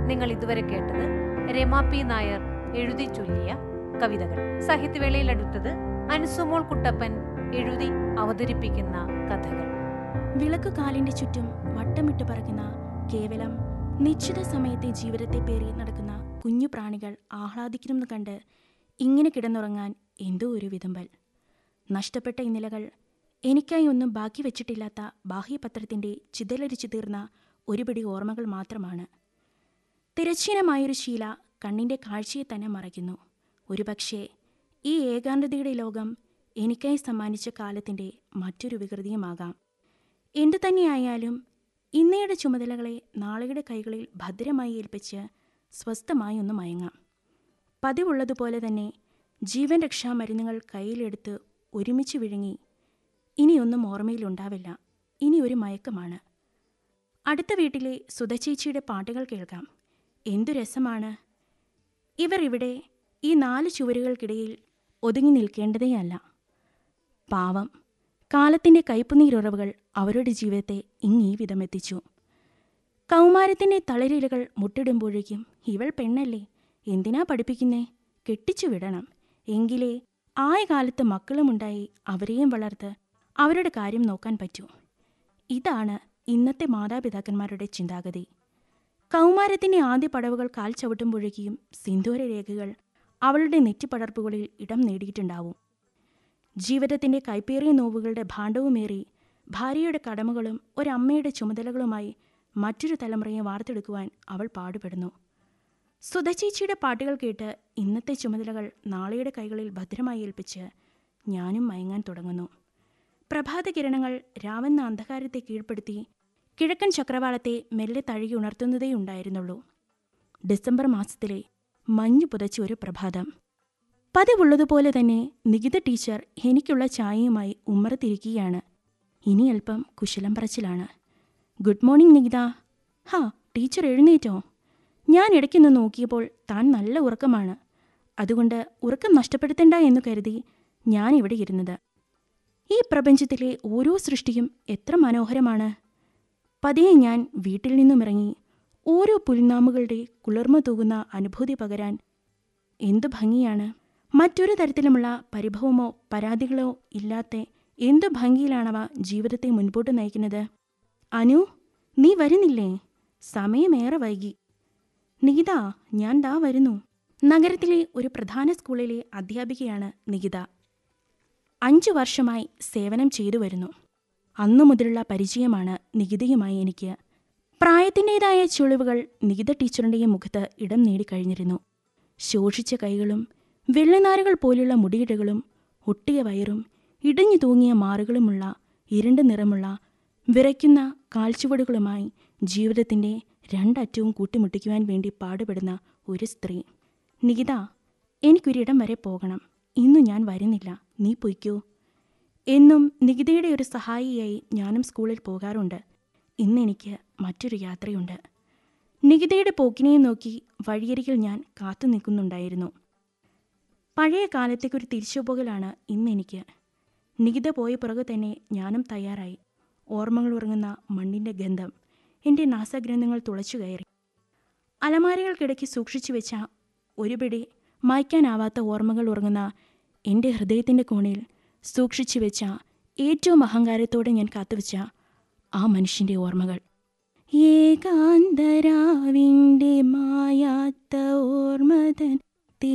നിങ്ങൾ ഇതുവരെ കേട്ടത് രമ പി നായർ എഴുതി ചൊല്ലിയ കവിതകൾ സാഹിത്യവേളയിൽ അടുത്തത് അനുസുമോൾ കുട്ടപ്പൻ എഴുതി അവതരിപ്പിക്കുന്ന കഥകൾ വിളക്ക് കാലിന്റെ ചുറ്റും വട്ടമിട്ട് പറക്കുന്ന കേവലം നിശ്ചിത സമയത്തെ ജീവിതത്തെ പേറി നടക്കുന്ന കുഞ്ഞു പ്രാണികൾ ആഹ്ലാദിക്കുന്നു കണ്ട് ഇങ്ങനെ കിടന്നുറങ്ങാൻ എന്തോ ഒരു വിതുമ്പൽ നഷ്ടപ്പെട്ട ഇന്നലകൾ എനിക്കായി ഒന്നും ബാക്കി വെച്ചിട്ടില്ലാത്ത ബാഹ്യപത്രത്തിന്റെ ചിതലരിച്ചു തീർന്ന ഒരുപിടി ഓർമ്മകൾ മാത്രമാണ് തിരശ്ചീനമായൊരു ശീല കണ്ണിന്റെ കാഴ്ചയെ തന്നെ മറയ്ക്കുന്നു ഒരുപക്ഷേ ഈ ഏകാന്തതയുടെ ലോകം എനിക്കായി സമ്മാനിച്ച കാലത്തിന്റെ മറ്റൊരു വികൃതിയുമാകാം എന്തു തന്നെയായാലും ഇന്നയുടെ ചുമതലകളെ നാളെയുടെ കൈകളിൽ ഭദ്രമായി ഏൽപ്പിച്ച് സ്വസ്ഥമായി ഒന്ന് മയങ്ങാം പതിവുള്ളതുപോലെ തന്നെ ജീവൻ രക്ഷാ മരുന്നുകൾ കയ്യിലെടുത്ത് ഒരുമിച്ച് വിഴുങ്ങി ഇനിയൊന്നും ഓർമ്മയിലുണ്ടാവില്ല ഇനി ഒരു മയക്കമാണ് അടുത്ത വീട്ടിലെ സുധചേച്ചിയുടെ പാട്ടുകൾ കേൾക്കാം എന്തു രസമാണ് ഇവർ ഇവിടെ ഈ നാല് ചുവരുകൾക്കിടയിൽ ഒതുങ്ങി നിൽക്കേണ്ടതേയല്ല പാവം കാലത്തിൻ്റെ കയ്പുനീരുറവുകൾ അവരുടെ ജീവിതത്തെ ഇങ്ങീ വിധമെത്തിച്ചു കൗമാരത്തിൻ്റെ തളരിലകൾ മുട്ടിടുമ്പോഴേക്കും ഇവൾ പെണ്ണല്ലേ എന്തിനാ പഠിപ്പിക്കുന്നേ കെട്ടിച്ചു വിടണം എങ്കിലേ ആയ കാലത്ത് മക്കളുമുണ്ടായി അവരെയും വളർത്ത് അവരുടെ കാര്യം നോക്കാൻ പറ്റൂ ഇതാണ് ഇന്നത്തെ മാതാപിതാക്കന്മാരുടെ ചിന്താഗതി കൗമാരത്തിൻ്റെ ആദ്യ പടവുകൾ കാൽ ചവിട്ടുമ്പോഴേക്കും സിന്ദൂര രേഖകൾ അവളുടെ നെറ്റിപ്പടർപ്പുകളിൽ ഇടം നേടിയിട്ടുണ്ടാവും ജീവിതത്തിൻ്റെ കൈപ്പേറിയ നോവുകളുടെ ഭാണ്ഡവുമേറി ഭാര്യയുടെ കടമകളും ഒരമ്മയുടെ ചുമതലകളുമായി മറ്റൊരു തലമുറയെ വാർത്തെടുക്കുവാൻ അവൾ പാടുപെടുന്നു സുധചേച്ചിയുടെ പാട്ടുകൾ കേട്ട് ഇന്നത്തെ ചുമതലകൾ നാളെയുടെ കൈകളിൽ ഭദ്രമായി ഏൽപ്പിച്ച് ഞാനും മയങ്ങാൻ തുടങ്ങുന്നു പ്രഭാത കിരണങ്ങൾ രാവെന്ന അന്ധകാരത്തെ കീഴ്പ്പെടുത്തി കിഴക്കൻ ചക്രവാളത്തെ മെല്ലെ തഴുകി ഉണർത്തുന്നതേ ഉണ്ടായിരുന്നുള്ളൂ ഡിസംബർ മാസത്തിലെ മഞ്ഞു പുതച്ച ഒരു പ്രഭാതം പതിവുള്ളതുപോലെ തന്നെ നികിത ടീച്ചർ എനിക്കുള്ള ചായയുമായി ഉമ്മറത്തിരിക്കുകയാണ് ഇനി അല്പം കുശലം പറച്ചിലാണ് ഗുഡ് മോർണിംഗ് നികിത ഹാ ടീച്ചർ എഴുന്നേറ്റോ ഞാൻ ഇടയ്ക്കൊന്ന് നോക്കിയപ്പോൾ താൻ നല്ല ഉറക്കമാണ് അതുകൊണ്ട് ഉറക്കം നഷ്ടപ്പെടുത്തണ്ട എന്ന് കരുതി ഞാൻ ഇവിടെ ഇരുന്നത് ഈ പ്രപഞ്ചത്തിലെ ഓരോ സൃഷ്ടിയും എത്ര മനോഹരമാണ് പതിയെ ഞാൻ വീട്ടിൽ നിന്നുമിറങ്ങി ഓരോ പുൽനാമുകളുടെ കുളിർമ തൂകുന്ന അനുഭൂതി പകരാൻ എന്തു ഭംഗിയാണ് മറ്റൊരു തരത്തിലുമുള്ള പരിഭവമോ പരാതികളോ ഇല്ലാത്ത എന്തു ഭംഗിയിലാണവ ജീവിതത്തെ മുൻപോട്ട് നയിക്കുന്നത് അനു നീ വരുന്നില്ലേ സമയമേറെ വൈകി നികിത ഞാൻ ദാ വരുന്നു നഗരത്തിലെ ഒരു പ്രധാന സ്കൂളിലെ അധ്യാപികയാണ് നികിത അഞ്ചു വർഷമായി സേവനം ചെയ്തു വരുന്നു അന്നു മുതലുള്ള പരിചയമാണ് നികിതയുമായി എനിക്ക് പ്രായത്തിൻ്റെതായ ചുളിവുകൾ നികിത ടീച്ചറിൻ്റെയും മുഖത്ത് ഇടം നേടിക്കഴിഞ്ഞിരുന്നു ശോഷിച്ച കൈകളും വെള്ളനാരുകൾ പോലുള്ള മുടിയിടകളും ഒട്ടിയ വയറും ഇടിഞ്ഞു തൂങ്ങിയ മാറുകളുമുള്ള ഇരുണ്ട നിറമുള്ള വിറയ്ക്കുന്ന കാൽച്ചുവടുകളുമായി ജീവിതത്തിൻ്റെ രണ്ടറ്റവും കൂട്ടിമുട്ടിക്കുവാൻ വേണ്ടി പാടുപെടുന്ന ഒരു സ്ത്രീ നികിത എനിക്കൊരിടം വരെ പോകണം ഇന്നു ഞാൻ വരുന്നില്ല നീ പൊയ്ക്കോ എന്നും നികിതയുടെ ഒരു സഹായിയായി ഞാനും സ്കൂളിൽ പോകാറുണ്ട് ഇന്നെനിക്ക് മറ്റൊരു യാത്രയുണ്ട് നികിതയുടെ പോക്കിനെ നോക്കി വഴിയരികിൽ ഞാൻ കാത്തു നിൽക്കുന്നുണ്ടായിരുന്നു പഴയ കാലത്തേക്കൊരു തിരിച്ചുപോകലാണ് ഇന്നെനിക്ക് നികിത പോയ പുറകെ തന്നെ ഞാനും തയ്യാറായി ഓർമ്മകൾ ഉറങ്ങുന്ന മണ്ണിൻ്റെ ഗന്ധം എൻ്റെ നാസഗ്രന്ഥങ്ങൾ തുളച്ചു കയറി അലമാരകൾക്കിടയ്ക്ക് സൂക്ഷിച്ചു വെച്ച ഒരു പിടി മായ്ക്കാനാവാത്ത ഓർമ്മകൾ ഉറങ്ങുന്ന എൻ്റെ ഹൃദയത്തിൻ്റെ കോണിൽ സൂക്ഷിച്ചു വെച്ച ഏറ്റവും അഹങ്കാരത്തോടെ ഞാൻ കാത്തുവെച്ച ആ മനുഷ്യൻ്റെ ഓർമ്മകൾ ഏകാന്തരാവിൻ്റെ മായാത്ത ഓർമ്മതൻ